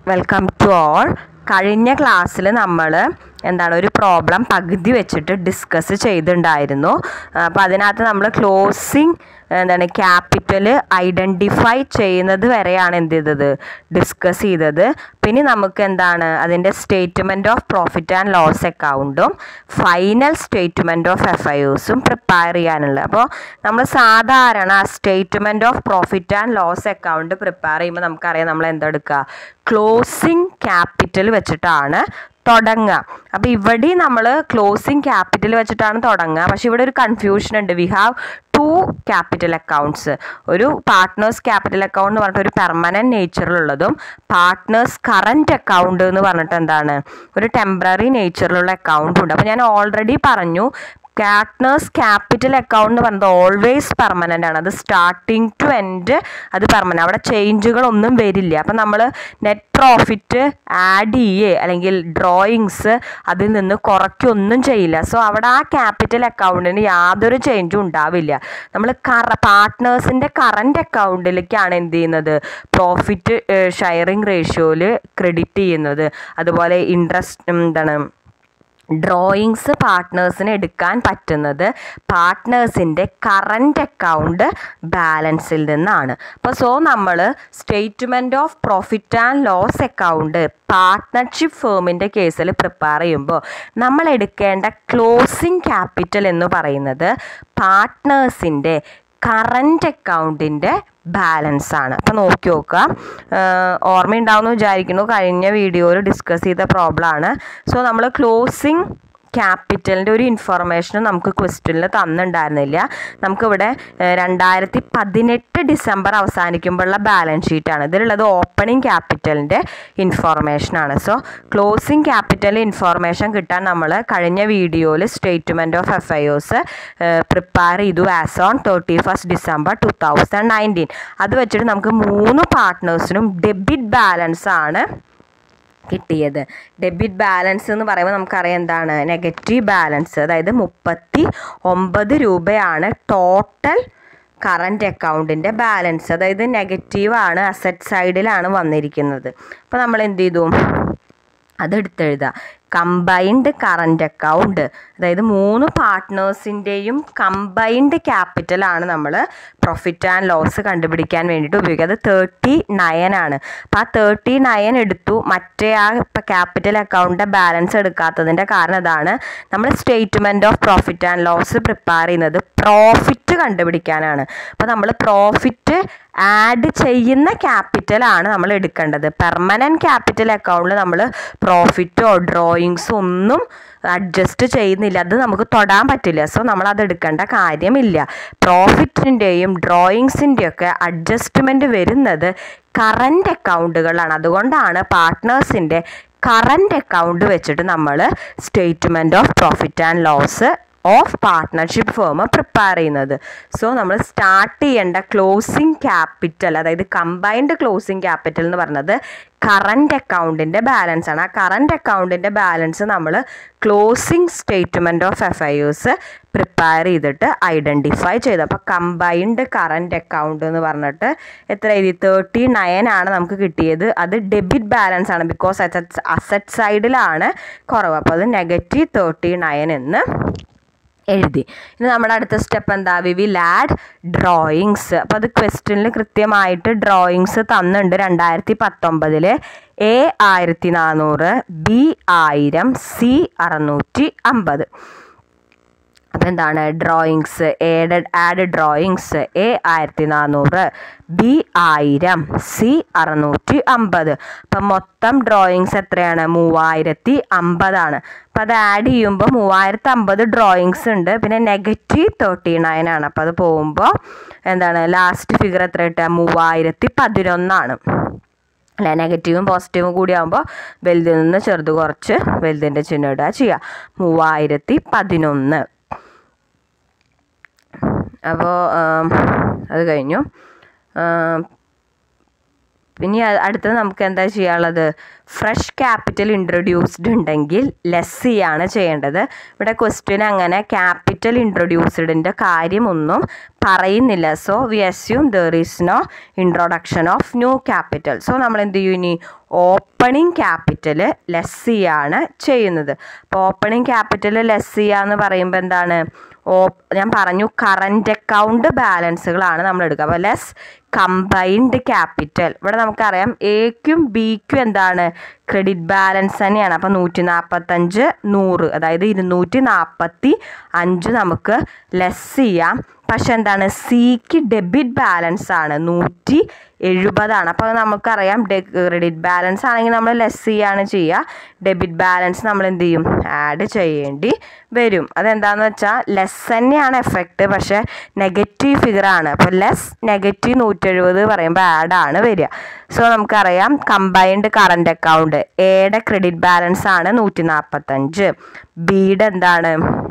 welcome to all കഴിഞ്ഞ ക്ലാസ്സിൽ നമ്മൾ എന്താണ് ഒരു പ്രോബ്ലം പകുതി വെച്ചിട്ട് ഡിസ്കസ് ചെയ്തിട്ടുണ്ടായിരുന്നു അപ്പോൾ അതിനകത്ത് നമ്മൾ ക്ലോസിങ് എന്താണ് ക്യാപിറ്റൽ ഐഡൻറ്റിഫൈ ചെയ്യുന്നത് വരെയാണ് എന്ത് ചെയ്തത് ഡിസ്കസ് ചെയ്തത് പിന്നെ നമുക്ക് എന്താണ് അതിൻ്റെ statement of profit and loss അക്കൗണ്ടും ഫൈനൽ സ്റ്റേറ്റ്മെൻറ്റ് ഓഫ് എഫ് ഐ ഒസും പ്രിപ്പയർ ചെയ്യാനുള്ളത് അപ്പോൾ നമ്മൾ സാധാരണ statement of profit and loss account prepare ചെയ്യുമ്പോൾ നമുക്കറിയാം നമ്മൾ എന്തെടുക്കുക ക്ലോസിങ് ക്യാപിറ്റൽ വെച്ചിട്ടാണ് തുടങ്ങുക അപ്പോൾ ഇവിടെ നമ്മൾ ക്ലോസിങ് ക്യാപിറ്റൽ വെച്ചിട്ടാണ് തുടങ്ങുക പക്ഷേ ഇവിടെ ഒരു കൺഫ്യൂഷൻ ഉണ്ട് we have two capital accounts ഒരു പാർട്ട്നേഴ്സ് ക്യാപിറ്റൽ അക്കൗണ്ട് എന്ന് പറഞ്ഞിട്ട് ഒരു പെർമനൻറ്റ് നേച്ചറിലുള്ളതും പാർട്ട്നേഴ്സ് കറൻറ്റ് അക്കൗണ്ട് എന്ന് പറഞ്ഞിട്ട് എന്താണ് ഒരു ടെമ്പററി നേച്ചറിലുള്ള അക്കൗണ്ടും ഉണ്ട് അപ്പോൾ ഞാൻ ഓൾറെഡി പറഞ്ഞു പാർട്ട്നേഴ്സ് ക്യാപിറ്റൽ അക്കൗണ്ട് എന്ന് പറയുന്നത് ഓൾവേസ് പെർമനൻ്റ് ആണ് അത് സ്റ്റാർട്ടിങ് ടു എൻഡ് അത് പെർമനൻ്റ് അവിടെ ചേഞ്ചുകളൊന്നും വരില്ല അപ്പം നമ്മൾ നെറ്റ് പ്രോഫിറ്റ് ആഡ് ചെയ്യേ അല്ലെങ്കിൽ ഡ്രോയിങ്സ് അതിൽ നിന്ന് കുറയ്ക്കൊന്നും ചെയ്യില്ല സോ അവിടെ ആ ക്യാപിറ്റൽ അക്കൗണ്ടിന് യാതൊരു ചേഞ്ചും ഉണ്ടാവില്ല നമ്മൾ കറ പാർട്ട്നേഴ്സിൻ്റെ കറൻറ്റ് അക്കൗണ്ടിലേക്കാണ് എന്ത് ചെയ്യുന്നത് പ്രോഫിറ്റ് ഷെയറിങ് റേഷ്യോയിൽ ക്രെഡിറ്റ് ചെയ്യുന്നത് അതുപോലെ ഇൻട്രസ്റ്റ് എന്താണ് ഡ്രോയിങ്സ് പാർട്ട്നേഴ്സിന് എടുക്കാൻ പറ്റുന്നത് പാർട്ട്നേഴ്സിൻ്റെ കറൻറ്റ് അക്കൗണ്ട് ബാലൻസിൽ നിന്നാണ് അപ്പോൾ സോ നമ്മൾ statement of profit and loss account partnership ഫേമിൻ്റെ കേസിൽ പ്രിപ്പയർ ചെയ്യുമ്പോൾ നമ്മൾ എടുക്കേണ്ട ക്ലോസിംഗ് ക്യാപിറ്റൽ എന്ന് പറയുന്നത് പാർട്ട്നേഴ്സിൻ്റെ കറൻറ്റ് അക്കൗണ്ടിൻ്റെ ബാലൻസ് ആണ് അപ്പോൾ നോക്കി നോക്കുക ഓർമ്മയുണ്ടാവുമെന്ന് വിചാരിക്കുന്നു കഴിഞ്ഞ വീഡിയോയിൽ ഡിസ്കസ് ചെയ്ത പ്രോബ്ലം ആണ് സോ നമ്മൾ ക്ലോസിങ് ക്യാപിറ്റലിൻ്റെ ഒരു ഇൻഫർമേഷനും നമുക്ക് ക്വസ്റ്റ്യനിൽ തന്നിട്ടുണ്ടായിരുന്നില്ല നമുക്കിവിടെ രണ്ടായിരത്തി പതിനെട്ട് ഡിസംബർ അവസാനിക്കുമ്പോഴുള്ള ബാലൻസ് ഷീറ്റാണ് ഇതിലുള്ളത് ഓപ്പണിംഗ് ക്യാപിറ്റലിൻ്റെ ഇൻഫോർമേഷനാണ് സോ ക്ലോസിംഗ് ക്യാപിറ്റൽ ഇൻഫോർമേഷൻ കിട്ടാൻ നമ്മൾ കഴിഞ്ഞ വീഡിയോയിൽ statement of F affairs prepare ചെയ്തു as on thirty first December two thousand nineteen അത് വെച്ചിട്ട് നമുക്ക് മൂന്ന് പാർട്ട്നേഴ്സിനും ഡെബിറ്റ് ബാലൻസ് ആണ് കിട്ടിയത് ഡെബിറ്റ് ബാലൻസ് എന്ന് പറയുമ്പോൾ നമുക്കറിയാം എന്താണ് നെഗറ്റീവ് ബാലൻസ് അതായത് മുപ്പത്തി ഒമ്പത് രൂപയാണ് ടോട്ടൽ കറൻറ്റ് അക്കൗണ്ടിൻ്റെ ബാലൻസ് അതായത് നെഗറ്റീവാണ് അസറ്റ് സൈഡിലാണ് വന്നിരിക്കുന്നത് അപ്പോൾ നമ്മൾ എന്ത് ചെയ്തു അത് എടുത്തെഴുതുക കമ്പൈൻഡ് കറൻറ്റ് അക്കൗണ്ട് അതായത് മൂന്ന് പാർട്ട്നേഴ്സിൻ്റെയും കമ്പൈൻഡ് ക്യാപിറ്റലാണ് നമ്മൾ പ്രോഫിറ്റ് ആൻഡ് ലോസ് കണ്ടുപിടിക്കാൻ വേണ്ടിയിട്ട് ഉപയോഗിക്കുക അത് തേർട്ടി നയൻ ആണ് അപ്പോൾ ആ തേർട്ടി നയൻ എടുത്തു മറ്റേ ആ ക്യാപിറ്റൽ അക്കൗണ്ടിൻ്റെ ബാലൻസ് എടുക്കാത്തതിൻ്റെ കാരണം അതാണ് നമ്മൾ statement of profit and loss prepare ചെയ്യുന്നത് പ്രോഫിറ്റ് കണ്ടുപിടിക്കാനാണ് അപ്പോൾ നമ്മൾ പ്രോഫിറ്റ് ആഡ് ചെയ്യുന്ന ക്യാപിറ്റലാണ് നമ്മൾ എടുക്കേണ്ടത് പെർമനൻറ്റ് ക്യാപിറ്റൽ അക്കൗണ്ടിൽ നമ്മൾ പ്രോഫിറ്റോ ഡ്രോയിങ്സോ ഒന്നും അഡ്ജസ്റ്റ് ചെയ്യുന്നില്ല അത് നമുക്ക് തൊടാൻ പറ്റില്ല സോ നമ്മൾ അത് എടുക്കേണ്ട കാര്യമില്ല പ്രോഫിറ്റിൻ്റെയും ഡ്രോയിങ്സിൻ്റെയും ഒക്കെ അഡ്ജസ്റ്റ്മെൻറ്റ് വരുന്നത് കറൻറ്റ് അക്കൗണ്ടുകളാണ് അതുകൊണ്ടാണ് പാർട്ട്നേഴ്സിൻ്റെ കറൻറ്റ് അക്കൗണ്ട് വെച്ചിട്ട് നമ്മൾ statement of profit and loss of partnership firm prepare ചെയ്യുന്നത് സോ നമ്മൾ സ്റ്റാർട്ട് ചെയ്യേണ്ട ക്ലോസിംഗ് ക്യാപിറ്റൽ അതായത് കമ്പൈൻഡ് ക്ലോസിംഗ് ക്യാപിറ്റൽ എന്ന് പറയുന്നത് കറൻറ്റ് അക്കൗണ്ടിൻ്റെ ബാലൻസ് ആണ് ആ കറൻറ്റ് അക്കൗണ്ടിൻ്റെ ബാലൻസ് നമ്മൾ closing statement of F affairs prepare ചെയ്തിട്ട് ഐഡൻറ്റിഫൈ ചെയ്തു അപ്പോൾ കമ്പൈൻഡ് കറൻറ്റ് അക്കൗണ്ട് എന്ന് പറഞ്ഞിട്ട് എത്ര എഴുതി തേർട്ടി നയൻ ആണ് നമുക്ക് കിട്ടിയത് അത് ഡെബിറ്റ് ബാലൻസ് ആണ് ബിക്കോസ് അസറ്റ് അസറ്റ് സൈഡിലാണ് കുറവ് അപ്പോൾ അത് നെഗറ്റീവ് തേർട്ടി നയൻ എന്ന് എഴുതി ഇനി നമ്മുടെ അടുത്ത സ്റ്റെപ്പ് എന്താ വി വിൽ ആഡ് ഡ്രോയിങ്സ് അപ്പോൾ അത് ക്വസ്റ്റ്യനിൽ കൃത്യമായിട്ട് ഡ്രോയിങ്സ് തന്നിട്ടുണ്ട് രണ്ടായിരത്തി പത്തൊമ്പതിൽ എ ആയിരത്തി നാനൂറ് ബി ആയിരം സി അറുന്നൂറ്റി അമ്പത് അപ്പോൾ എന്താണ് drawings added add drawings A ആയിരത്തി നാനൂറ് ബി ആയിരം സി അറുന്നൂറ്റി അമ്പത് അപ്പം മൊത്തം ഡ്രോയിങ്സ് എത്രയാണ് മൂവായിരത്തി അമ്പതാണ് അപ്പം അത് ആഡ് ചെയ്യുമ്പോൾ മൂവായിരത്തി അമ്പത് ഡ്രോയിങ്സ് ഉണ്ട് പിന്നെ നെഗറ്റീവ് തേർട്ടി നയൻ ആണ് അപ്പം അത് പോകുമ്പോൾ എന്താണ് ലാസ്റ്റ് ഫിഗർ എത്ര കിട്ടുക മൂവായിരത്തി പതിനൊന്നാണ് അല്ലെ നെഗറ്റീവും പോസിറ്റീവും കൂടി ആകുമ്പോൾ വലുതിൽ നിന്ന് ചെറുത് കുറച്ച് വലുതിൻ്റെ ചിഹ്നം ഇടുക ചെയ്യുക മൂവായിരത്തി പതിനൊന്ന് അപ്പോൾ അത് കഴിഞ്ഞു ഇനി അ- അടുത്തത് നമുക്ക് എന്താ ചെയ്യാനുള്ളത് ഫ്രഷ് ക്യാപിറ്റൽ ഇൻട്രൊഡ്യൂസ്ഡ് ഉണ്ടെങ്കിൽ ലെസ് ചെയ്യാണ് ചെയ്യേണ്ടത് ഇവിടെ ക്വസ്റ്റ്യൻ അങ്ങനെ ക്യാപിറ്റൽ ഇൻട്രൊഡ്യൂസ്ഡിൻ്റെ കാര്യമൊന്നും പറയുന്നില്ല so we assume there is no introduction of new capital so നമ്മൾ എന്ത് ചെയ്യും ഇനി ഓപ്പണിംഗ് ക്യാപിറ്റൽ ലെസ് ചെയ്യാണ് ചെയ്യുന്നത് അപ്പോൾ ഓപ്പണിംഗ് ക്യാപിറ്റൽ ലെസ് ചെയ്യുക എന്ന് പറയുമ്പോൾ എന്താണ് ഓ ഞാൻ പറഞ്ഞു കറൻറ്റ് അക്കൗണ്ട് ബാലൻസുകളാണ് നമ്മൾ എടുക്കുക അപ്പോൾ ലെസ് കമ്പൈൻഡ് ക്യാപിറ്റൽ ഇവിടെ നമുക്കറിയാം എക്കും ബിക്കും എന്താണ് ക്രെഡിറ്റ് ബാലൻസ് തന്നെയാണ് അപ്പോൾ നൂറ്റി നാൽപ്പത്തഞ്ച് നൂറ് അതായത് ഇരുന്നൂറ്റി നാൽപ്പത്തി അഞ്ച് നമുക്ക് ലെസ് ചെയ്യാം പക്ഷെ എന്താണ് സിക്ക് ഡെബിറ്റ് ബാലൻസ് ആണ് നൂറ്റി എഴുപതാണ് അപ്പോൾ നമുക്കറിയാം ക്രെഡിറ്റ് ബാലൻസ് ആണെങ്കിൽ നമ്മൾ ലെസ് ചെയ്യാണ് ചെയ്യുക ഡെബിറ്റ് ബാലൻസ് നമ്മൾ എന്ത് ചെയ്യും ആഡ് ചെയ്യേണ്ടി വരും അതെന്താന്ന് വെച്ചാൽ ലെസ് തന്നെയാണ് എഫക്റ്റ് പക്ഷേ നെഗറ്റീവ് ഫിഗർ ആണ് അപ്പോൾ ലെസ് നെഗറ്റീവ് നൂറ്റെഴുപത് പറയുമ്പോൾ ആഡ് ആണ് വരിക സോ നമുക്കറിയാം കമ്പൈൻഡ് കറണ്ട് അക്കൗണ്ട് എയുടെ ക്രെഡിറ്റ് ബാലൻസ് ആണ് നൂറ്റി നാൽപ്പത്തഞ്ച് ബിയുടെ എന്താണ്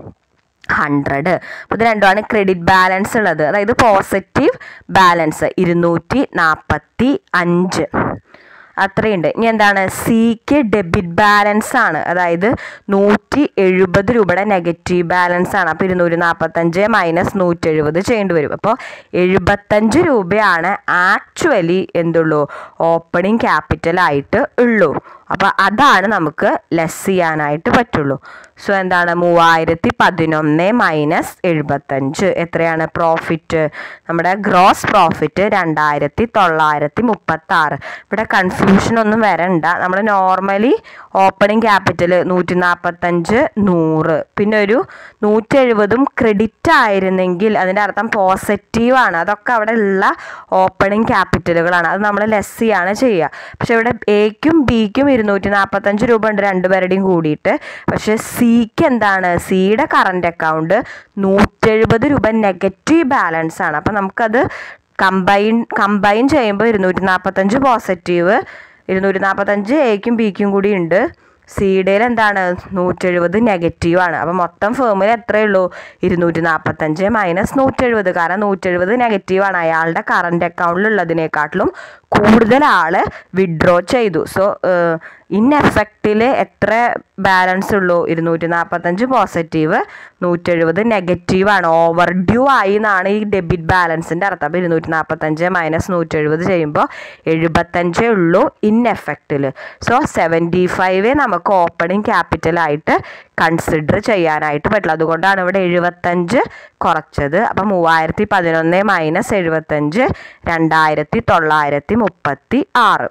ഹൺഡ്രഡ് അപ്പോൾ ഇത് രണ്ടുമാണ് ക്രെഡിറ്റ് ബാലൻസ് ഉള്ളത് അതായത് പോസിറ്റീവ് ബാലൻസ് ഇരുന്നൂറ്റി നാൽപ്പത്തി അഞ്ച് അത്രയുണ്ട് ഇനി എന്താണ് സിക്ക് ഡെബിറ്റ് ബാലൻസ് ആണ് അതായത് നൂറ്റി എഴുപത് രൂപയുടെ നെഗറ്റീവ് ബാലൻസ് ആണ് അപ്പോൾ ഇരുന്നൂറ്റി നാൽപ്പത്തഞ്ച് മൈനസ് നൂറ്റി എഴുപത് ചെയ്യേണ്ടി വരും അപ്പോൾ എഴുപത്തഞ്ച് രൂപയാണ് ആക്ച്വലി എന്തുള്ളൂ ഓപ്പണിംഗ് ക്യാപിറ്റൽ ആയിട്ട് ഉള്ളൂ അപ്പോൾ അതാണ് നമുക്ക് ലെസ് ചെയ്യാനായിട്ട് പറ്റുള്ളൂ സോ എന്താണ് മൂവായിരത്തി പതിനൊന്ന് മൈനസ് എഴുപത്തഞ്ച് എത്രയാണ് പ്രോഫിറ്റ് നമ്മുടെ ഗ്രോസ് പ്രോഫിറ്റ് രണ്ടായിരത്തി തൊള്ളായിരത്തി മുപ്പത്തി ആറ് ഇവിടെ കൺഫ്യൂഷൻ ഒന്നും വരണ്ട നമ്മൾ നോർമലി ഓപ്പണിംഗ് ക്യാപിറ്റൽ നൂറ്റി നാൽപ്പത്തഞ്ച് നൂറ് പിന്നെ ഒരു നൂറ്റി എഴുപതും ക്രെഡിറ്റ് ആയിരുന്നെങ്കിൽ അതിൻ്റെ അർത്ഥം പോസിറ്റീവ് ആണ് അതൊക്കെ അവിടെ ഉള്ള ഓപ്പണിംഗ് ക്യാപിറ്റലുകളാണ് അത് നമ്മൾ ലെസ് ചെയ്യാണ് ചെയ്യുക പക്ഷെ ഇവിടെ എക്കും ബിക്കും ഇരുന്നൂറ്റി നാൽപ്പത്തഞ്ച് രൂപ ഉണ്ട് രണ്ടുപേരുടെയും കൂടിയിട്ട് പക്ഷെ സിക്ക് എന്താണ് സിയുടെ കറണ്ട് അക്കൗണ്ട് നൂറ്റെഴുപത് രൂപ നെഗറ്റീവ് ബാലൻസ് ആണ് അപ്പം നമുക്കത് കമ്പൈൻ കമ്പൈൻ ചെയ്യുമ്പോൾ ഇരുന്നൂറ്റി നാൽപ്പത്തഞ്ച് പോസിറ്റീവ് ഇരുന്നൂറ്റി നാൽപ്പത്തഞ്ച് എക്കും ബിക്കും കൂടി ഉണ്ട് സിയുടേൽ എന്താണ് നൂറ്റെഴുപത് നെഗറ്റീവ് ആണ് അപ്പം മൊത്തം ഫേമിൽ എത്രയേ ഉള്ളൂ ഇരുന്നൂറ്റി നാൽപ്പത്തഞ്ച് മൈനസ് നൂറ്റെഴുപത് കാരണം നൂറ്റെഴുപത് നെഗറ്റീവ് ആണ് അയാളുടെ കറണ്ട് അക്കൗണ്ടിലുള്ളതിനെക്കാട്ടിലും കൂടുതൽ ആള് വിഡ്രോ ചെയ്തു സോ ഇൻ എഫക്റ്റിൽ എത്ര ബാലൻസ് ഉള്ളൂ ഇരുന്നൂറ്റി നാൽപ്പത്തഞ്ച് പോസിറ്റീവ് നൂറ്റെഴുപത് നെഗറ്റീവ് ആണ് ഓവർ ഡ്യൂ ആയി എന്നാണ് ഈ ഡെബിറ്റ് ബാലൻസിൻ്റെ അർത്ഥം അപ്പോൾ ഇരുന്നൂറ്റി നാൽപ്പത്തഞ്ച് മൈനസ് നൂറ്റെഴുപത് ചെയ്യുമ്പോൾ എഴുപത്തഞ്ചേ ഉള്ളൂ ഇൻ എഫക്റ്റിൽ സോ സെവൻറ്റി ഫൈവേ നമുക്ക് ഓപ്പണിംഗ് ക്യാപിറ്റലായിട്ട് കൺസിഡർ ചെയ്യാനായിട്ട് പറ്റില്ല അതുകൊണ്ടാണ് ഇവിടെ എഴുപത്തഞ്ച് കുറച്ചത് അപ്പം മൂവായിരത്തി പതിനൊന്ന് മൈനസ് എഴുപത്തഞ്ച് രണ്ടായിരത്തി തൊള്ളായിരത്തി മുപ്പത്തി ആറ്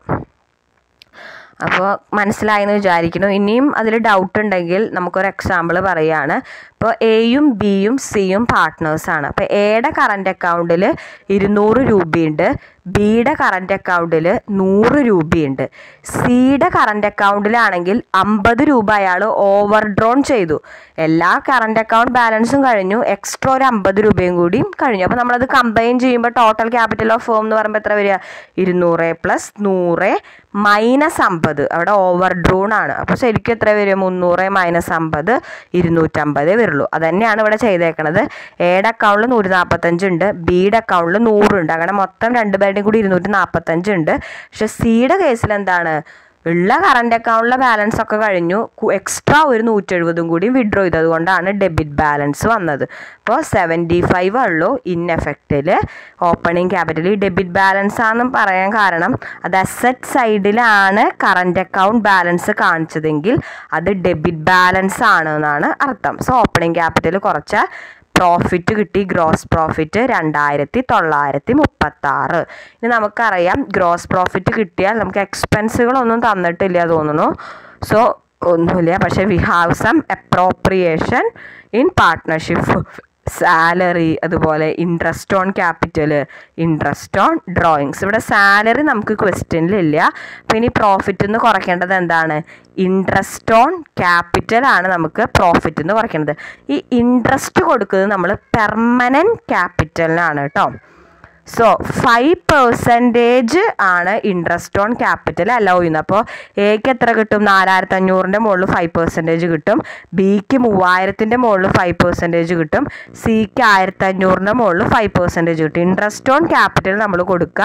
അപ്പോൾ മനസ്സിലായെന്ന് വിചാരിക്കുന്നു ഇനിയും അതിൽ ഡൗട്ട് ഉണ്ടെങ്കിൽ നമുക്കൊരു എക്സാമ്പിൾ പറയുകയാണ് ഇപ്പോൾ എയും ബിയും സിയും പാർട്ട്നേഴ്സാണ് അപ്പോൾ എയുടെ കറണ്ട് അക്കൗണ്ടിൽ ഇരുന്നൂറ് രൂപയുണ്ട് ബിയുടെ കറണ്ട് അക്കൗണ്ടിൽ നൂറ് രൂപയുണ്ട് സിയുടെ കറണ്ട് അക്കൗണ്ടിലാണെങ്കിൽ അമ്പത് രൂപ അയാൾ ഓവർ ഡ്രോൺ ചെയ്തു എല്ലാ കറണ്ട് അക്കൗണ്ട് ബാലൻസും കഴിഞ്ഞു എക്സ്ട്രാ ഒരു അമ്പത് രൂപയും കൂടി കഴിഞ്ഞു അപ്പോൾ നമ്മളത് കമ്പൈൻ ചെയ്യുമ്പോൾ ടോട്ടൽ ക്യാപിറ്റൽ ഓഫ് ഫേം എന്ന് പറയുമ്പോൾ എത്ര വരിക ഇരുന്നൂറ് പ്ലസ് നൂറ് മൈനസ് അമ്പത് അവിടെ ഓവർ ഡ്രോൺ ആണ് അപ്പോൾ ശരിക്കും എത്ര വരും മുന്നൂറ് മൈനസ് അമ്പത് ഇരുന്നൂറ്റമ്പത് വരുള്ളൂ അത് തന്നെയാണ് ഇവിടെ ചെയ്തേക്കണത് എയുടെ അക്കൗണ്ടിൽ നൂറ്റി നാൽപ്പത്തഞ്ച് ഉണ്ട് ബിയുടെ അക്കൗണ്ടിൽ നൂറുണ്ട് അങ്ങനെ മൊത്തം രണ്ടുപേരുടെയും കൂടി ഇരുന്നൂറ്റി നാൽപ്പത്തഞ്ച് ഉണ്ട് പക്ഷെ സിയുടെ കേസിൽ എന്താണ് ഉള്ള കറണ്ട് അക്കൗണ്ടിലെ ബാലൻസ് ഒക്കെ കഴിഞ്ഞു എക്സ്ട്രാ ഒരു നൂറ്റെഴുപതും കൂടി വിഡ്രോ ചെയ്തത് കൊണ്ടാണ് ഡെബിറ്റ് ബാലൻസ് വന്നത് അപ്പോൾ സെവൻറ്റി ഫൈവ് ഉള്ളൂ ഇൻ എഫക്റ്റിൽ ഓപ്പണിംഗ് ക്യാപിറ്റൽ ഈ ഡെബിറ്റ് ബാലൻസ് ആണെന്ന് പറയാൻ കാരണം അത് അസറ്റ് സൈഡിലാണ് കറണ്ട് അക്കൗണ്ട് ബാലൻസ് കാണിച്ചതെങ്കിൽ അത് ഡെബിറ്റ് ബാലൻസ് ആണ് എന്നാണ് അർത്ഥം സോ ഓപ്പണിംഗ് ക്യാപിറ്റൽ കുറച്ച് പ്രോഫിറ്റ് കിട്ടി ഗ്രോസ് പ്രോഫിറ്റ് രണ്ടായിരത്തി തൊള്ളായിരത്തി മുപ്പത്തി ആറ് ഇനി നമുക്കറിയാം ഗ്രോസ് പ്രോഫിറ്റ് കിട്ടിയാൽ നമുക്ക് എക്സ്പെൻസുകളൊന്നും തന്നിട്ടില്ല തോന്നുന്നു സോ ഒന്നുമില്ല പക്ഷേ we have some appropriation in partnership salary അതുപോലെ interest on capital interest on drawings ഇവിടെ സാലറി നമുക്ക് ക്വസ്റ്റ്യനിലില്ല അപ്പോൾ ഇനി പ്രോഫിറ്റ് എന്ന് കുറയ്ക്കേണ്ടത് എന്താണ് ഇൻട്രസ്റ്റ് ഓൺ ക്യാപിറ്റൽ ആണ് നമുക്ക് പ്രോഫിറ്റ് എന്ന് കുറയ്ക്കേണ്ടത് ഈ ഇൻട്രസ്റ്റ് കൊടുക്കുന്നത് നമ്മൾ പെർമനൻറ്റ് ക്യാപിറ്റലിനാണ് കേട്ടോ സോ ഫൈവ് പെർസെൻറ്റേജ് ആണ് ഇൻട്രസ്റ്റ് ഓൺ ക്യാപിറ്റൽ അലോ ചെയ്യുന്നത് അപ്പോൾ എക്ക് എത്ര കിട്ടും നാലായിരത്തി അഞ്ഞൂറിൻ്റെ മുകളിൽ ഫൈവ് പെർസെൻറ്റേജ് കിട്ടും ബിക്ക് മൂവായിരത്തിൻ്റെ മുകളിൽ ഫൈവ് പെർസെൻറ്റേജ് കിട്ടും സിക്ക് ആയിരത്തി അഞ്ഞൂറിൻ്റെ മുകളിൽ ഫൈവ് പെർസെൻറ്റേജ് കിട്ടും ഇൻട്രസ്റ്റ് ഓൺ ക്യാപിറ്റൽ നമ്മൾ കൊടുക്കുക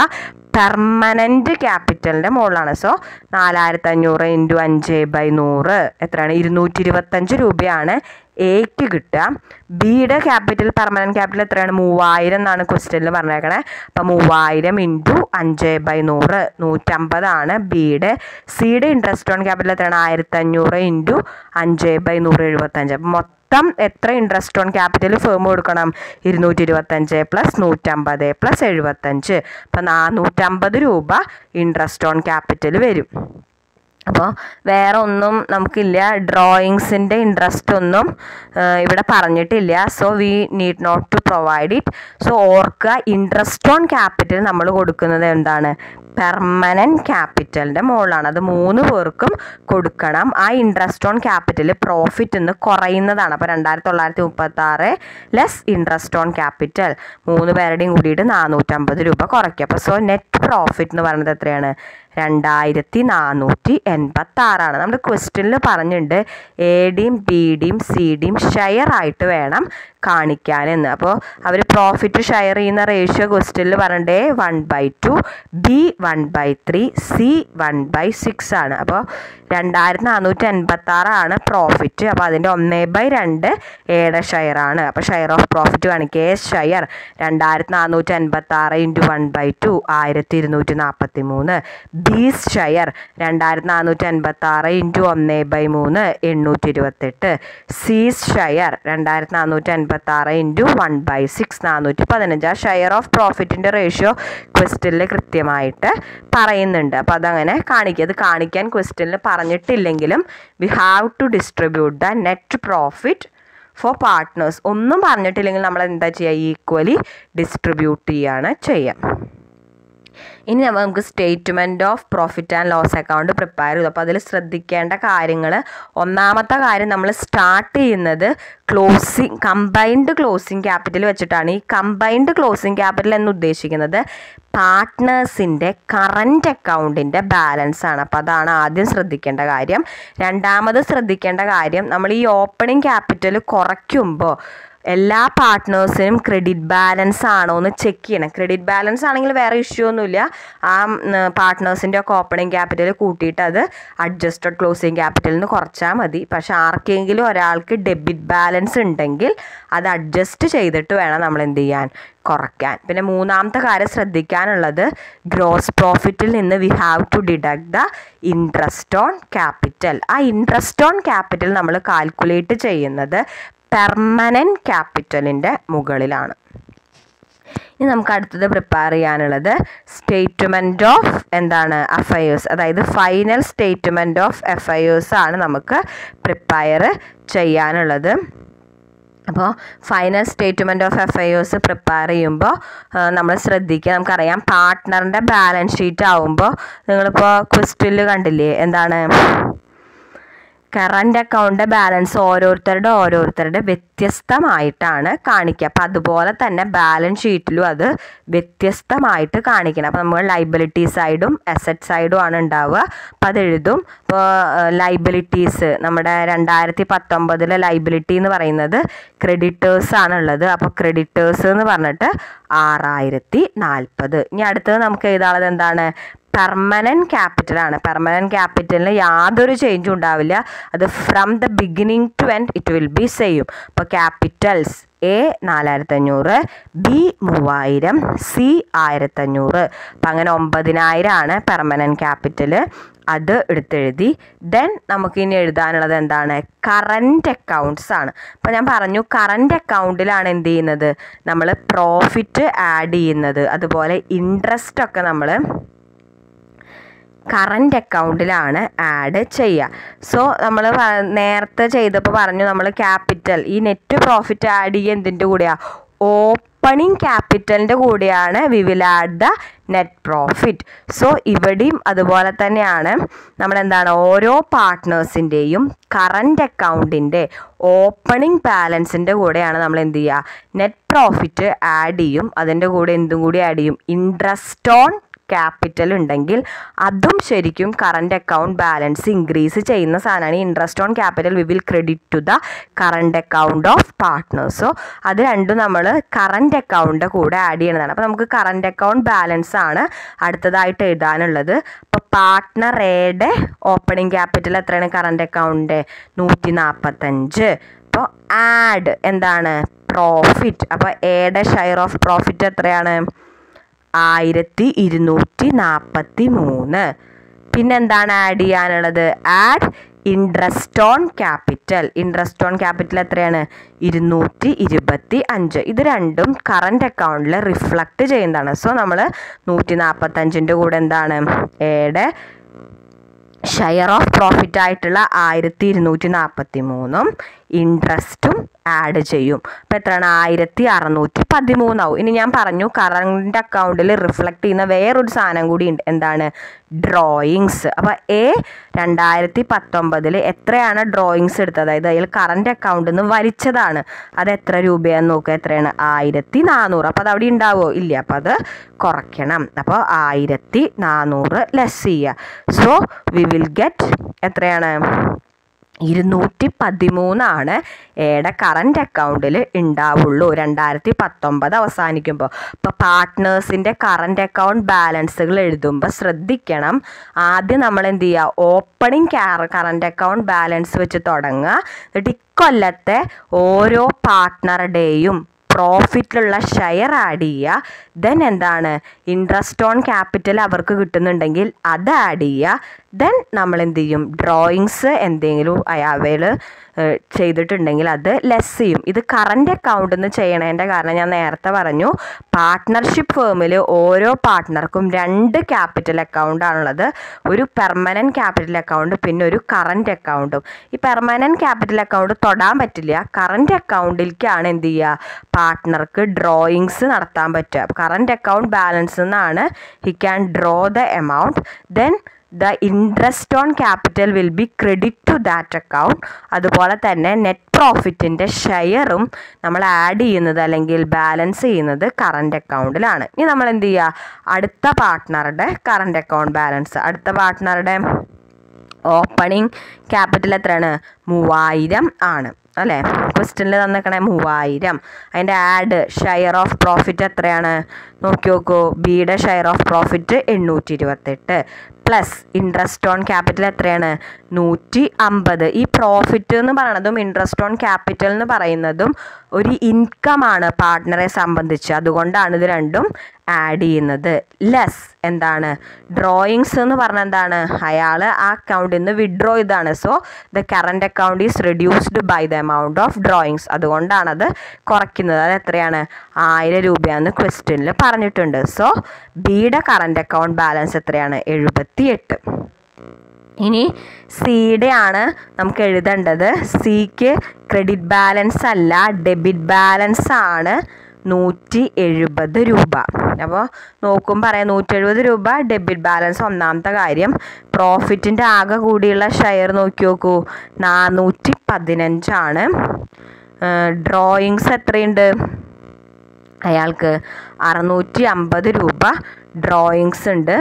പെർമനൻറ്റ് ക്യാപിറ്റലിൻ്റെ മുകളിലാണ് സോ നാലായിരത്തി അഞ്ഞൂറ് ഇൻറ്റു അഞ്ച് ബൈ നൂറ് എത്രയാണ് ഇരുന്നൂറ്റി ഇരുപത്തഞ്ച് രൂപയാണ് എക്ക് കിട്ടുക ബിയുടെ ക്യാപിറ്റൽ പെർമനൻറ്റ് ക്യാപിറ്റൽ എത്രയാണ് മൂവായിരം എന്നാണ് ക്വസ്റ്റ്യനിൽ പറഞ്ഞേക്കണേ അപ്പം മൂവായിരം ഇൻറ്റു അഞ്ച് ബൈ നൂറ് നൂറ്റമ്പതാണ് ബിയുടെ സിയുടെ ഇൻട്രസ്റ്റ് ഓൺ ക്യാപിറ്റൽ എത്രയാണ് ആയിരത്തി അഞ്ഞൂറ് ഇൻറ്റു അഞ്ച് ബൈ നൂറ് എഴുപത്തഞ്ച് അപ്പം മൊത്തം എത്ര ഇൻട്രസ്റ്റ് ഓൺ ക്യാപിറ്റൽ ഫേം കൊടുക്കണം ഇരുന്നൂറ്റി ഇരുപത്തഞ്ച് പ്ലസ് നൂറ്റമ്പത് പ്ലസ് എഴുപത്തഞ്ച് അപ്പം നാനൂറ്റമ്പത് രൂപ ഇൻട്രസ്റ്റ് ഓൺ ക്യാപിറ്റൽ വരും അപ്പോൾ വേറെ ഒന്നും നമുക്കില്ല ഡ്രോയിങ്സിൻ്റെ ഇൻട്രസ്റ്റ് ഒന്നും ആ, ഇവിടെ പറഞ്ഞിട്ടില്ല so we need not to provide it so ഓർക്കുക ഇൻട്രസ്റ്റ് ഓൺ ക്യാപിറ്റൽ നമ്മൾ കൊടുക്കുന്നത് എന്താണ് പെർമനൻറ്റ് ക്യാപിറ്റലിൻ്റെ മുകളിലാണ് അത് മൂന്ന് പേർക്കും കൊടുക്കണം ആ ഇൻട്രസ്റ്റ് ഓൺ ക്യാപിറ്റൽ പ്രോഫിറ്റ് എന്ന് കുറയുന്നതാണ് അപ്പോൾ രണ്ടായിരത്തി തൊള്ളായിരത്തി മുപ്പത്തി ആറ് ലെസ് ഇൻട്രസ്റ്റ് ഓൺ ക്യാപിറ്റൽ മൂന്ന് പേരുടെയും കൂടിയിട്ട് നാനൂറ്റമ്പത് രൂപ കുറയ്ക്കുക അപ്പോൾ സോ നെറ്റ് പ്രോഫിറ്റ് എന്ന് പറയുന്നത് എത്രയാണ് രണ്ടായിരത്തി നാനൂറ്റി എൺപത്തി ആറാണ് നമ്മുടെ ക്വസ്റ്റ്യനിൽ പറഞ്ഞിട്ടുണ്ട് എ ഡിയും ബി ഡിയും സി ഡിയും ഷെയർ ആയിട്ട് വേണം കാണിക്കാനെന്ന് അപ്പോൾ അവർ പ്രോഫിറ്റ് ഷെയർ ചെയ്യുന്ന റേഷ്യോ ക്വസ്റ്റ്യനിൽ പറഞ്ഞിട്ടേ one by two B one by three C one by six ആണ് അപ്പോൾ രണ്ടായിരത്തി നാനൂറ്റി എൺപത്തി ആറാണ് പ്രോഫിറ്റ് അപ്പോൾ അതിൻ്റെ ഒന്നേ ബൈ രണ്ട് എയുടെ ഷെയർ ആണ് അപ്പോൾ ഷെയർ ഓഫ് പ്രോഫിറ്റ് കാണിക്കുക എ ഷെയർ രണ്ടായിരത്തി നാനൂറ്റി എൺപത്തി ആറ് ഇൻറ്റു വൺ ബൈ ടു ആയിരത്തി ഇരുന്നൂറ്റി നാൽപ്പത്തി മൂന്ന് ബീസ് ഷെയർ രണ്ടായിരത്തി നാനൂറ്റി എൺപത്തി ആറ് ഇൻറ്റു ഒന്ന് ബൈ മൂന്ന് എണ്ണൂറ്റി ഇരുപത്തെട്ട് സീസ് ഷെയർ രണ്ടായിരത്തി നാനൂറ്റി എൺപത്തി ആറ് ഇൻറ്റു വൺ ബൈ സിക്സ് നാനൂറ്റി പതിനഞ്ച് ആ ഷെയർ ഓഫ് പ്രോഫിറ്റിൻ്റെ റേഷ്യോ ക്വസ്റ്റ്യനിൽ കൃത്യമായിട്ട് പറയുന്നുണ്ട് അപ്പോൾ അതങ്ങനെ കാണിക്കുക അത് കാണിക്കാൻ ക്വസ്റ്റ്യനിൽ പറഞ്ഞിട്ടില്ലെങ്കിലും we have to distribute the net profit for partners ഒന്നും പറഞ്ഞിട്ടില്ലെങ്കിൽ നമ്മൾ എന്താ ചെയ്യുക ഈക്വലി ഡിസ്ട്രിബ്യൂട്ട് ചെയ്യാണ് ചെയ്യുക ഇനി നമ്മ- നമുക്ക് statement of profit and loss account prepare ചെയ്തു അപ്പോൾ അതിൽ ശ്രദ്ധിക്കേണ്ട കാര്യങ്ങൾ ഒന്നാമത്തെ കാര്യം നമ്മൾ സ്റ്റാർട്ട് ചെയ്യുന്നത് ക്ലോസിങ് കമ്പൈൻഡ് ക്ലോസിങ് ക്യാപിറ്റൽ വെച്ചിട്ടാണ് ഈ കമ്പൈൻഡ് ക്ലോസിങ് ക്യാപിറ്റൽ എന്ന് ഉദ്ദേശിക്കുന്നത് പാർട്ട്നേഴ്സിൻ്റെ കറൻറ്റ് അക്കൗണ്ടിൻ്റെ ബാലൻസ് ആണ് അപ്പോൾ അതാണ് ആദ്യം ശ്രദ്ധിക്കേണ്ട കാര്യം രണ്ടാമത് ശ്രദ്ധിക്കേണ്ട കാര്യം നമ്മൾ ഈ ഓപ്പണിംഗ് ക്യാപിറ്റൽ കുറയ്ക്കുമ്പോൾ എല്ലാ പാർട്ട്നേഴ്സിനും ക്രെഡിറ്റ് ബാലൻസ് ആണോ എന്ന് ചെക്ക് ചെയ്യണം ക്രെഡിറ്റ് ബാലൻസ് ആണെങ്കിൽ വേറെ ഇഷ്യൂ ഒന്നുമില്ല ആ പാർട്ട്നേഴ്സിൻ്റെ ഒക്കെ ഓപ്പണിംഗ് ക്യാപിറ്റൽ കൂട്ടിയിട്ട് അത് അഡ്ജസ്റ്റഡ് ക്ലോസിങ് ക്യാപിറ്റലിൽ നിന്ന് കുറച്ചാൽ മതി പക്ഷെ ആർക്കെങ്കിലും ഒരാൾക്ക് ഡെബിറ്റ് ബാലൻസ് ഉണ്ടെങ്കിൽ അത് അഡ്ജസ്റ്റ് ചെയ്തിട്ട് വേണം നമ്മൾ എന്ത് ചെയ്യാൻ കുറയ്ക്കാൻ പിന്നെ മൂന്നാമത്തെ കാര്യം ശ്രദ്ധിക്കാനുള്ളത് ഗ്രോസ് പ്രോഫിറ്റിൽ നിന്ന് we have to deduct the interest on capital ആ ഇൻട്രസ്റ്റ് ഓൺ ക്യാപിറ്റൽ നമ്മൾ കാൽക്കുലേറ്റ് ചെയ്യുന്നത് പെർമനൻറ്റ് ക്യാപിറ്റലിൻ്റെ മുകളിലാണ് ഇനി നമുക്ക് അടുത്തത് പ്രിപ്പയർ ചെയ്യാനുള്ളത് സ്റ്റേറ്റ്മെൻറ്റ് ഓഫ് എന്താണ് അഫയേഴ്സ് അതായത് ഫൈനൽ സ്റ്റേറ്റ്മെൻറ്റ് ഓഫ് എഫയേഴ്സ് ആണ് നമുക്ക് പ്രിപ്പയർ ചെയ്യാനുള്ളത് അപ്പോൾ final statement of affairs prepare ചെയ്യുമ്പോൾ നമ്മൾ ശ്രദ്ധിക്കുക നമുക്കറിയാം പാർട്ട്ണറിൻ്റെ ബാലൻസ് ഷീറ്റ് ആവുമ്പോൾ നിങ്ങളിപ്പോൾ ക്വസ്റ്റ്യനിൽ കണ്ടില്ലേ എന്താണ് കറണ്ട് അക്കൗണ്ട് ബാലൻസ് ഓരോരുത്തരുടെ ഓരോരുത്തരുടെ വ്യത്യസ്തമായിട്ടാണ് കാണിക്കുക അപ്പം അതുപോലെ തന്നെ ബാലൻസ് ഷീറ്റിലും അത് വ്യത്യസ്തമായിട്ട് കാണിക്കണം അപ്പം നമ്മൾ ലൈബിലിറ്റി സൈഡും അസറ്റ് സൈഡും ആണ് ഉണ്ടാവുക അപ്പം അത് എഴുതും ഇപ്പോൾ ലൈബിലിറ്റീസ് നമ്മുടെ രണ്ടായിരത്തി പത്തൊമ്പതിലെ ലൈബിലിറ്റി എന്ന് പറയുന്നത് ക്രെഡിറ്റേഴ്സ് ആണുള്ളത് അപ്പോൾ ക്രെഡിറ്റേഴ്സ് എന്ന് പറഞ്ഞിട്ട് ആറായിരത്തി നാൽപ്പത് ഇനി അടുത്തത് നമുക്ക് എഴുതാനുള്ളത് എന്താണ് പെർമനൻറ്റ് ക്യാപിറ്റലാണ് പെർമനൻറ്റ് ക്യാപിറ്റലിന് യാതൊരു ചേഞ്ചും ഉണ്ടാവില്ല അത് from the beginning to end it will be same അപ്പോൾ ക്യാപിറ്റൽസ് എ നാലായിരത്തി അഞ്ഞൂറ് ബി മൂവായിരം സി ആയിരത്തഞ്ഞൂറ് അപ്പം അങ്ങനെ ഒമ്പതിനായിരം ആണ് പെർമനൻറ്റ് ക്യാപിറ്റൽ അത് എടുത്തെഴുതി ദെൻ നമുക്ക് ഇനി എഴുതാനുള്ളത് എന്താണ് കറൻറ്റ് അക്കൗണ്ട്സ് ആണ് അപ്പോൾ ഞാൻ പറഞ്ഞു കറൻറ്റ് അക്കൗണ്ടിലാണ് എന്ത് ചെയ്യുന്നത് നമ്മൾ പ്രോഫിറ്റ് ആഡ് ചെയ്യുന്നത് അതുപോലെ ഇൻട്രസ്റ്റ് ഒക്കെ നമ്മൾ കറൻറ്റ് അക്കൗണ്ടിലാണ് ആഡ് ചെയ്യുക സോ നമ്മൾ നേരത്തെ ചെയ്തപ്പോൾ പറഞ്ഞു നമ്മൾ ക്യാപിറ്റൽ ഈ നെറ്റ് പ്രോഫിറ്റ് ആഡ് ചെയ്യുക എന്തിൻ്റെ കൂടെയാണ് ഓപ്പണിംഗ് ക്യാപിറ്റലിൻ്റെ കൂടെയാണ് we will add the net profit so ഇവിടെയും അതുപോലെ തന്നെയാണ് നമ്മൾ എന്താണ് ഓരോ പാർട്ട്നേഴ്സിൻ്റെയും കറൻറ്റ് അക്കൗണ്ടിൻ്റെ ഓപ്പണിംഗ് ബാലൻസിൻ്റെ കൂടെയാണ് നമ്മൾ എന്ത് ചെയ്യുക നെറ്റ് പ്രോഫിറ്റ് ആഡ് ചെയ്യും അതിൻ്റെ കൂടെ എന്തും കൂടി ആഡ് ചെയ്യും ഇൻട്രസ്റ്റ് ഓൺ ക്യാപിറ്റൽ ഉണ്ടെങ്കിൽ അതും ശരിക്കും കറണ്ട് അക്കൗണ്ട് ബാലൻസ് ഇൻക്രീസ് ചെയ്യുന്ന സാധനമാണ് interest on capital we will credit to the current account of partners so അത് രണ്ടും നമ്മൾ കറണ്ട് അക്കൗണ്ട് കൂടെ ആഡ് ചെയ്യണതാണ് അപ്പോൾ നമുക്ക് കറണ്ട് അക്കൗണ്ട് ബാലൻസ് ആണ് അടുത്തതായിട്ട് എഴുതാനുള്ളത് അപ്പോൾ പാർട്ട്ണർ എയുടെ ഓപ്പണിംഗ് ക്യാപിറ്റൽ എത്രയാണ് കറണ്ട് അക്കൗണ്ട് നൂറ്റി നാൽപ്പത്തഞ്ച് അപ്പോൾ ആഡ് എന്താണ് പ്രോഫിറ്റ് അപ്പോൾ എയുടെ ഷെയർ ഓഫ് പ്രോഫിറ്റ് എത്രയാണ് ആയിരത്തി ഇരുന്നൂറ്റി നാൽപ്പത്തി മൂന്ന് പിന്നെന്താണ് ആഡ് ചെയ്യാനുള്ളത് add interest on capital interest on capital എത്രയാണ് ഇരുന്നൂറ്റി ഇരുപത്തി അഞ്ച് ഇത് രണ്ടും കറണ്ട് അക്കൗണ്ടിൽ റിഫ്ലക്റ്റ് ചെയ്യുന്നതാണ് സോ നമ്മൾ നൂറ്റി നാൽപ്പത്തഞ്ചിൻ്റെ കൂടെ എന്താണ് എയുടെ ഷെയർ ഓഫ് പ്രോഫിറ്റ് ആയിട്ടുള്ള ആയിരത്തി ഇരുന്നൂറ്റി നാൽപ്പത്തി മൂന്നും ഇൻട്രസ്റ്റും ആഡ് ചെയ്യും അപ്പോൾ എത്രയാണ് ആയിരത്തി അറുന്നൂറ്റി പതിമൂന്നാവും ഇനി ഞാൻ പറഞ്ഞു കറണ്ട് അക്കൗണ്ടിൽ റിഫ്ലക്റ്റ് ചെയ്യുന്ന വേറൊരു സാധനം കൂടി ഉണ്ട് എന്താണ് ഡ്രോയിങ്സ് അപ്പോൾ എ രണ്ടായിരത്തി പത്തൊമ്പതിൽ എത്രയാണ് ഡ്രോയിങ്സ് എടുത്തത് അതായത് അതിൽ കറണ്ട് അക്കൗണ്ടിൽ നിന്ന് വലിച്ചതാണ് അത് എത്ര രൂപയാന്ന് നോക്കുക എത്രയാണ് ആയിരത്തി നാനൂറ് അപ്പോൾ അത് അവിടെ ഉണ്ടാവുമോ ഇല്ല അപ്പോൾ അത് കുറയ്ക്കണം അപ്പോൾ ആയിരത്തി നാനൂറ് ലെസ് ചെയ്യുക സോ വി വിൽ ഗെറ്റ് എത്രയാണ് ഇരുന്നൂറ്റി പതിമൂന്നാണ് എയുടെ കറണ്ട് അക്കൗണ്ടിൽ ഉണ്ടാവുള്ളൂ രണ്ടായിരത്തി പത്തൊമ്പത് അവസാനിക്കുമ്പോൾ ഇപ്പോൾ പാർട്ട്നേഴ്സിൻ്റെ കറണ്ട് അക്കൗണ്ട് ബാലൻസുകൾ എഴുതുമ്പോൾ ശ്രദ്ധിക്കണം ആദ്യം നമ്മൾ എന്ത് ചെയ്യുക ഓപ്പണിംഗ് കറണ്ട് അക്കൗണ്ട് ബാലൻസ് വെച്ച് തുടങ്ങുക എന്നിട്ട് ഇക്കൊല്ലത്തെ ഓരോ പാർട്ട്ണറുടെയും പ്രോഫിറ്റിലുള്ള ഷെയർ ആഡ് ചെയ്യുക ദെൻ എന്താണ് ഇൻട്രസ്റ്റ് ഓൺ ക്യാപിറ്റൽ അവർക്ക് കിട്ടുന്നുണ്ടെങ്കിൽ അത് ആഡ് ചെയ്യുക ദെൻ നമ്മൾ എന്ത് ചെയ്യും ഡ്രോയിങ്സ് എന്തെങ്കിലും അവയിൽ ചെയ്തിട്ടുണ്ടെങ്കിൽ അത് ലെസ് ചെയ്യും ഇത് കറണ്ട് അക്കൗണ്ടിൽ നിന്ന് ചെയ്യണതിൻ്റെ കാരണം ഞാൻ നേരത്തെ പറഞ്ഞു പാർട്ട്ണർഷിപ്പ് ഫേമിൽ ഓരോ പാർട്ട്ണർക്കും രണ്ട് ക്യാപിറ്റൽ അക്കൗണ്ട് ആണുള്ളത് ഒരു പെർമനൻറ്റ് ക്യാപിറ്റൽ അക്കൗണ്ട് പിന്നെ ഒരു കറണ്ട് അക്കൗണ്ടും ഈ പെർമനൻറ്റ് ക്യാപിറ്റൽ അക്കൗണ്ട് തൊടാൻ പറ്റില്ല കറണ്ട് അക്കൗണ്ടിലേക്കാണ് എന്ത് ചെയ്യുക പാർട്ട്ണർക്ക് ഡ്രോയിങ്സ് നടത്താൻ പറ്റുക കറണ്ട് അക്കൗണ്ട് ബാലൻസ് നിന്നാണ് he can draw the amount then the interest on capital will be credit to that account അതുപോലെ തന്നെ നെറ്റ് പ്രോഫിറ്റിൻ്റെ ഷെയറും നമ്മൾ ആഡ് ചെയ്യുന്നത് അല്ലെങ്കിൽ ബാലൻസ് ചെയ്യുന്നത് കറണ്ട് അക്കൗണ്ടിലാണ് ഇനി നമ്മൾ എന്ത് ചെയ്യുക അടുത്ത പാർട്ട്ണറുടെ കറണ്ട് അക്കൗണ്ട് ബാലൻസ് അടുത്ത പാർട്ട്ണറുടെ ഓപ്പണിംഗ് ക്യാപിറ്റൽ എത്രയാണ് മൂവായിരം ആണ് അല്ലേ ക്വസ്റ്റ്യനിൽ തന്നിക്കണേ മൂവായിരം അതിൻ്റെ ആഡ് ഷെയർ ഓഫ് പ്രോഫിറ്റ് എത്രയാണ് നോക്കി നോക്കൂ ബിയുടെ ഷെയർ ഓഫ് പ്രോഫിറ്റ് എണ്ണൂറ്റി ഇരുപത്തെട്ട് പ്ലസ് ഇൻട്രസ്റ്റ് ഓൺ ക്യാപിറ്റൽ എത്രയാണ് നൂറ്റി അമ്പത് ഈ പ്രോഫിറ്റ് എന്ന് പറയുന്നതും ഇൻട്രസ്റ്റ് ഓൺ ക്യാപിറ്റൽ എന്ന് പറയുന്നതും ഒരു ഇൻകമാണ് പാർട്ട്ണറെ സംബന്ധിച്ച് അതുകൊണ്ടാണ് ഇത് രണ്ടും ആഡ് ചെയ്യുന്നത് ലെസ് എന്താണ് ഡ്രോയിങ്സ് എന്ന് പറഞ്ഞാൽ എന്താണ് അയാൾ ആ അക്കൗണ്ടിൽ നിന്ന് വിഡ്രോ ചെയ്താണ് so the current account is reduced by the amount of drawings അതുകൊണ്ടാണ് അത് കുറയ്ക്കുന്നത് അത് എത്രയാണ് ആയിരം രൂപയാണെന്ന് ക്വസ്റ്റ്യനിൽ പറഞ്ഞിട്ടുണ്ട് സോ ബിയുടെ കറണ്ട് അക്കൗണ്ട് ബാലൻസ് എത്രയാണ് എഴുപത്തി എട്ട് ഇനി സിയുടെ ആണ് നമുക്ക് എഴുതേണ്ടത് സിക്ക് ക്രെഡിറ്റ് ബാലൻസ് അല്ല ഡെബിറ്റ് ബാലൻസ് ആണ് നൂറ്റി എഴുപത് രൂപ അപ്പോൾ നോക്കുമ്പോൾ പറയാം നൂറ്റി എഴുപത് രൂപ ഡെബിറ്റ് ബാലൻസ് ഒന്നാമത്തെ കാര്യം പ്രോഫിറ്റിൻ്റെ ആകെ കൂടിയുള്ള ഷെയർ നോക്കി നോക്കൂ നാനൂറ്റി പതിനഞ്ചാണ് ഡ്രോയിങ്സ് എത്രയുണ്ട് അയാൾക്ക് അറുന്നൂറ്റി അമ്പത് രൂപ ഡ്രോയിങ്സ് ഉണ്ട്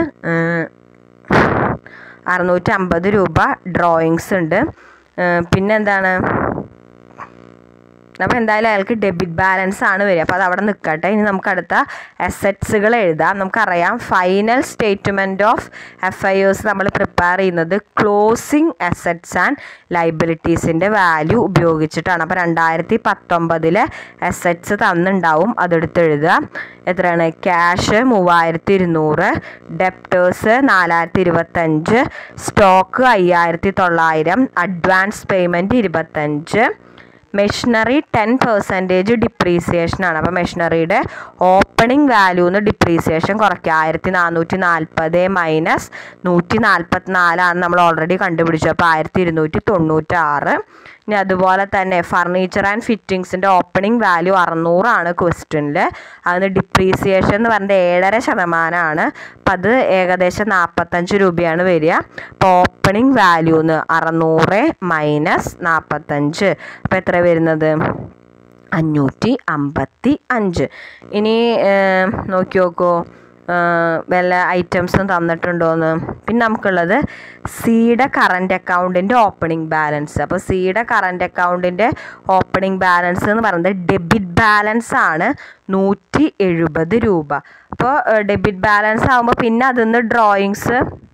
അറുന്നൂറ്റി അമ്പത് രൂപ ഡ്രോയിങ്സ് ഉണ്ട് പിന്നെന്താണ് അപ്പോൾ എന്തായാലും അയാൾക്ക് ഡെബിറ്റ് ബാലൻസ് ആണ് വരിക അപ്പോൾ അത് അവിടെ നിൽക്കട്ടെ ഇനി നമുക്ക് അടുത്ത അസറ്റ്സുകൾ എഴുതാം നമുക്കറിയാം final statement of F I S നമ്മൾ പ്രിപ്പയർ ചെയ്യുന്നത് ക്ലോസിങ് അസറ്റ്സ് ആൻഡ് ലൈബിലിറ്റീസിൻ്റെ വാല്യൂ ഉപയോഗിച്ചിട്ടാണ് അപ്പോൾ രണ്ടായിരത്തി പത്തൊമ്പതിലെ അസറ്റ്സ് തന്നിണ്ടാവും അതെടുത്ത് എഴുതുക എത്രയാണ് ക്യാഷ് മൂവായിരത്തി ഇരുന്നൂറ് ഡെപ്റ്റേഴ്സ് നാലായിരത്തി ഇരുപത്തഞ്ച് സ്റ്റോക്ക് അയ്യായിരത്തി തൊള്ളായിരം അഡ്വാൻസ് പേയ്മെൻറ്റ് ഇരുപത്തഞ്ച് മെഷീനറി ടെൻ പെർസെൻറ്റേജ് ഡിപ്രീസിയേഷൻ ആണ് അപ്പോൾ മെഷീനറിയുടെ ഓപ്പണിംഗ് വാല്യൂന്ന് ഡിപ്രീസിയേഷൻ കുറയ്ക്കുക ആയിരത്തി നാനൂറ്റി നാൽപ്പത് മൈനസ് നൂറ്റി നാൽപ്പത്തി നാലാണ് നമ്മൾ ഓൾറെഡി കണ്ടുപിടിച്ചത് അപ്പോൾ ആയിരത്തി ഇരുന്നൂറ്റി തൊണ്ണൂറ്റാറ് ഇനി അതുപോലെ തന്നെ ഫർണിച്ചർ ആൻഡ് ഫിറ്റിങ്സിൻ്റെ ഓപ്പണിംഗ് വാല്യൂ അറുന്നൂറാണ് ക്വസ്റ്റ്യനിൽ അതിന് ഡിപ്രീസിയേഷൻ എന്ന് പറയുന്നത് ഏഴര ശതമാനമാണ് അപ്പം അത് ഏകദേശം നാൽപ്പത്തഞ്ച് രൂപയാണ് വരിക അപ്പോൾ ഓപ്പണിംഗ് വാല്യൂന്ന് അറുന്നൂറ് മൈനസ് നാൽപ്പത്തഞ്ച് അപ്പോൾ എത്ര വരുന്നത് അഞ്ഞൂറ്റി അമ്പത്തി അഞ്ച് ഇനി നോക്കി നോക്കൂ വല്ല ഐറ്റംസും തന്നിട്ടുണ്ടോയെന്ന് പിന്നെ നമുക്കുള്ളത് സിയുടെ കറൻറ്റ് അക്കൗണ്ടിൻ്റെ ഓപ്പണിംഗ് ബാലൻസ് അപ്പോൾ സിയുടെ കറൻറ്റ് അക്കൗണ്ടിൻ്റെ ഓപ്പണിംഗ് ബാലൻസ് എന്ന് പറയുന്നത് ഡെബിറ്റ് ബാലൻസ് ആണ് നൂറ്റി എഴുപത് രൂപ അപ്പോൾ ഡെബിറ്റ് ബാലൻസ് ആകുമ്പോൾ പിന്നെ അതിൽ നിന്ന് ഡ്രോയിങ്സ്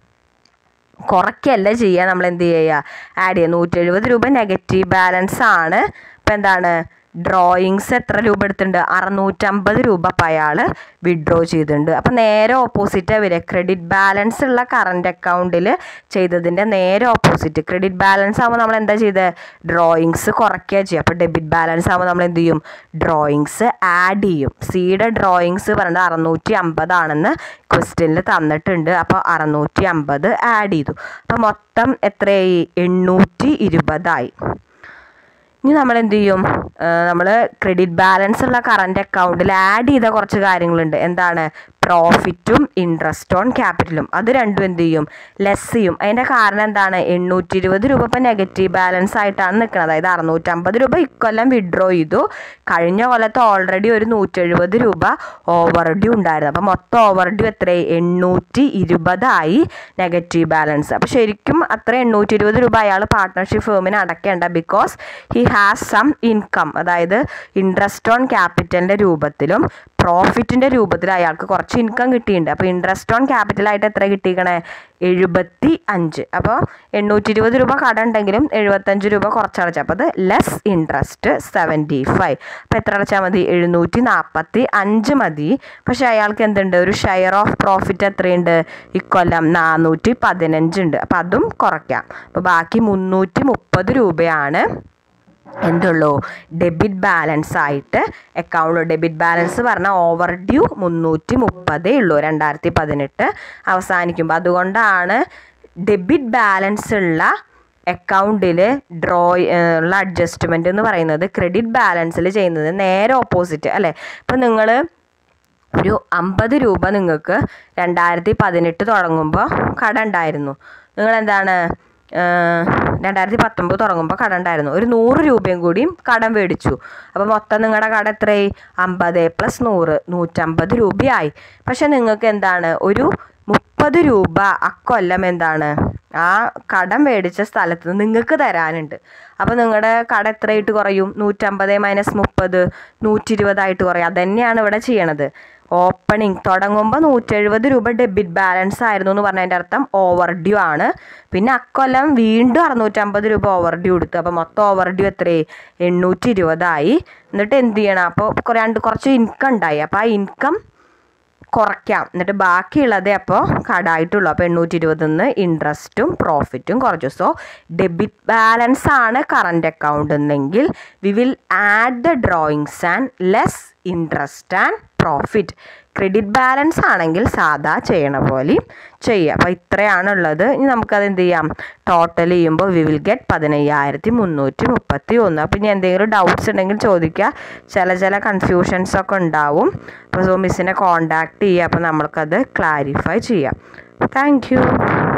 കുറയ്ക്കല്ല ചെയ്യുക നമ്മൾ എന്ത് ചെയ്യുക ആഡ് ചെയ്യുക നൂറ്റി എഴുപത് രൂപ നെഗറ്റീവ് ബാലൻസ് ആണ് ഇപ്പം എന്താണ് ഡ്രോയിങ്സ് എത്ര രൂപ എടുത്തിട്ടുണ്ട് അറുന്നൂറ്റമ്പത് രൂപ അപ്പം അയാൾ വിഡ്രോ ചെയ്തിട്ടുണ്ട് അപ്പം നേരെ ഓപ്പോസിറ്റാണ് വരിക ക്രെഡിറ്റ് ബാലൻസ് ഉള്ള കറണ്ട് അക്കൗണ്ടിൽ ചെയ്തതിൻ്റെ നേരെ ഓപ്പോസിറ്റ് ക്രെഡിറ്റ് ബാലൻസ് ആകുമ്പോൾ നമ്മൾ എന്താ ചെയ്തത് ഡ്രോയിങ്സ് കുറയ്ക്കുക ചെയ്യുക അപ്പോൾ ഡെബിറ്റ് ബാലൻസ് ആകുമ്പോൾ നമ്മൾ എന്ത് ചെയ്യും ഡ്രോയിങ്സ് ആഡ് ചെയ്യും സിയുടെ ഡ്രോയിങ്സ് പറയുന്നത് അറുന്നൂറ്റി അമ്പതാണെന്ന് ക്വസ്റ്റ്യനിൽ തന്നിട്ടുണ്ട് അപ്പോൾ അറുന്നൂറ്റി അമ്പത് ആഡ് ചെയ്തു അപ്പോൾ മൊത്തം എത്രയായി എണ്ണൂറ്റി ഇരുപതായി ഇനി നമ്മൾ എന്ത് ചെയ്യും നമ്മൾ ക്രെഡിറ്റ് ബാലൻസ് ഉള്ള കറണ്ട് അക്കൗണ്ടിൽ ആഡ് ചെയ്ത കുറച്ച് കാര്യങ്ങളുണ്ട് എന്താണ് പ്രോഫിറ്റും ഇൻട്രസ്റ്റ് ഓൺ ക്യാപിറ്റലും അത് രണ്ടും എന്ത് ചെയ്യും ലെസ് ചെയ്യും അതിൻ്റെ കാരണം എന്താണ് എണ്ണൂറ്റി ഇരുപത് രൂപ ഇപ്പം നെഗറ്റീവ് ബാലൻസ് ആയിട്ടാണ് നിൽക്കുന്നത് അതായത് അറുന്നൂറ്റമ്പത് രൂപ ഇക്കൊല്ലം വിഡ്രോ ചെയ്തു കഴിഞ്ഞ കൊല്ലത്ത് ഓൾറെഡി ഒരു നൂറ്റെഴുപത് രൂപ ഓവർ ഡ്യൂ ഉണ്ടായിരുന്നു അപ്പം മൊത്തം ഓവർ ഡ്യൂ എത്രയായി എണ്ണൂറ്റി ഇരുപതായി നെഗറ്റീവ് ബാലൻസ് അപ്പോൾ ശരിക്കും അത്ര എണ്ണൂറ്റി ഇരുപത് രൂപ അയാൾ പാർട്ട്ണർഷിപ്പ് ഫേമിന് അടയ്ക്കേണ്ട because he has some income അതായത് ഇൻട്രസ്റ്റ് ഓൺ ക്യാപിറ്റലിൻ്റെ രൂപത്തിലും പ്രോഫിറ്റിൻ്റെ രൂപത്തിൽ അയാൾക്ക് കുറച്ച് ഇൻകം കിട്ടിയിട്ടുണ്ട് അപ്പോൾ ഇൻട്രസ്റ്റ് ഓൺ ക്യാപിറ്റലായിട്ട് എത്ര കിട്ടിയിരിക്കണേ എഴുപത്തി അഞ്ച് അപ്പോൾ എണ്ണൂറ്റി ഇരുപത് രൂപ കട ഉണ്ടെങ്കിലും എഴുപത്തഞ്ച് രൂപ കുറച്ചടച്ചാൽ അപ്പോൾ അത് ലെസ് ഇൻട്രസ്റ്റ് സെവൻറ്റി ഫൈവ് അപ്പോൾ എത്ര അടച്ചാൽ മതി എഴുന്നൂറ്റി നാൽപ്പത്തി അഞ്ച് മതി പക്ഷേ അയാൾക്ക് എന്തുണ്ട് ഒരു ഷെയർ ഓഫ് പ്രോഫിറ്റ് എത്രയുണ്ട് ഇക്കൊല്ലം നാനൂറ്റി പതിനഞ്ച് ഉണ്ട് അപ്പോൾ അതും കുറയ്ക്കാം അപ്പോൾ ബാക്കി മുന്നൂറ്റി മുപ്പത് രൂപയാണ് എന്തുള്ളൂ ഡെബിറ്റ് ബാലൻസ് ആയിട്ട് അക്കൗണ്ട് ഡെബിറ്റ് ബാലൻസ് പറഞ്ഞാൽ ഓവർ ഡ്യൂ മുന്നൂറ്റി മുപ്പതേ ഉള്ളൂ രണ്ടായിരത്തി പതിനെട്ട് അവസാനിക്കുമ്പോൾ അതുകൊണ്ടാണ് ഡെബിറ്റ് ബാലൻസ് ഉള്ള അക്കൗണ്ടിൽ ഡ്രോ ഉള്ള അഡ്ജസ്റ്റ്മെൻറ്റ് എന്ന് പറയുന്നത് ക്രെഡിറ്റ് ബാലൻസിൽ ചെയ്യുന്നത് നേരെ ഓപ്പോസിറ്റ് അല്ലേ ഇപ്പം നിങ്ങൾ ഒരു അമ്പത് രൂപ നിങ്ങൾക്ക് രണ്ടായിരത്തി പതിനെട്ട് തുടങ്ങുമ്പോൾ കട ഉണ്ടായിരുന്നു നിങ്ങൾ എന്താണ് രണ്ടായിരത്തി പത്തൊമ്പത് തുടങ്ങുമ്പോൾ കട ഉണ്ടായിരുന്നു ഒരു നൂറ് രൂപയും കൂടിയും കടം മേടിച്ചു അപ്പോൾ മൊത്തം നിങ്ങളുടെ കട എത്രയായി അമ്പത് പ്ലസ് നൂറ് നൂറ്റമ്പത് രൂപയായി പക്ഷെ നിങ്ങൾക്ക് എന്താണ് ഒരു മുപ്പത് രൂപ അക്കൊല്ലം എന്താണ് ആ കടം മേടിച്ച സ്ഥലത്ത് നിന്ന് നിങ്ങൾക്ക് തരാനുണ്ട് അപ്പോൾ നിങ്ങളുടെ കട എത്രയായിട്ട് കുറയും നൂറ്റമ്പത് മൈനസ് മുപ്പത് നൂറ്റി ഇരുപതായിട്ട് കുറയും അതന്നെയാണ് ഇവിടെ ചെയ്യണത് ഓപ്പണിംഗ് തുടങ്ങുമ്പോൾ നൂറ്റെഴുപത് രൂപ ഡെബിറ്റ് ബാലൻസ് ആയിരുന്നു എന്ന് പറഞ്ഞതിൻ്റെ അർത്ഥം ഓവർ ഡ്യൂ ആണ് പിന്നെ അക്കൊല്ലം വീണ്ടും അറുന്നൂറ്റമ്പത് രൂപ ഓവർ ഡ്യൂ എടുത്തു അപ്പോൾ മൊത്തം ഓവർ ഡ്യൂ എത്രയായി എണ്ണൂറ്റി ഇരുപതായി എന്നിട്ട് എന്ത് ചെയ്യണം അപ്പോൾ രണ്ട് കുറച്ച് ഇൻകം ഉണ്ടായി അപ്പോൾ ആ ഇൻകം കുറയ്ക്കാം എന്നിട്ട് ബാക്കിയുള്ളതേ അപ്പോൾ കടായിട്ടുള്ളൂ അപ്പോൾ എണ്ണൂറ്റി ഇരുപതിൽ നിന്ന് ഇൻട്രസ്റ്റും പ്രോഫിറ്റും കുറച്ചു സോ ഡെബിറ്റ് ബാലൻസ് ആണ് കറണ്ട് അക്കൗണ്ട് എന്നെങ്കിൽ we will add the drawings and less interest and profit credit balance ആണെങ്കിൽ സാധാ ചെയ്യണ പോലെ ചെയ്യുക അപ്പോൾ ഇത്രയാണുള്ളത് ഇനി നമുക്കത് എന്ത് ചെയ്യാം ടോട്ടൽ ചെയ്യുമ്പോൾ വി വിൽ ഗെറ്റ് പതിനയ്യായിരത്തി മുന്നൂറ്റി മുപ്പത്തി ഒന്ന് അപ്പോൾ ഇനി എന്തെങ്കിലും ഡൗട്ട്സ് ഉണ്ടെങ്കിൽ ചോദിക്കുക ചില ചില കൺഫ്യൂഷൻസ് ഒക്കെ ഉണ്ടാവും അപ്പോൾ സോ മിസ്സിനെ കോണ്ടാക്ട് ചെയ്യുക അപ്പോൾ നമ്മൾക്കത് ക്ലാരിഫൈ ചെയ്യാം താങ്ക് യു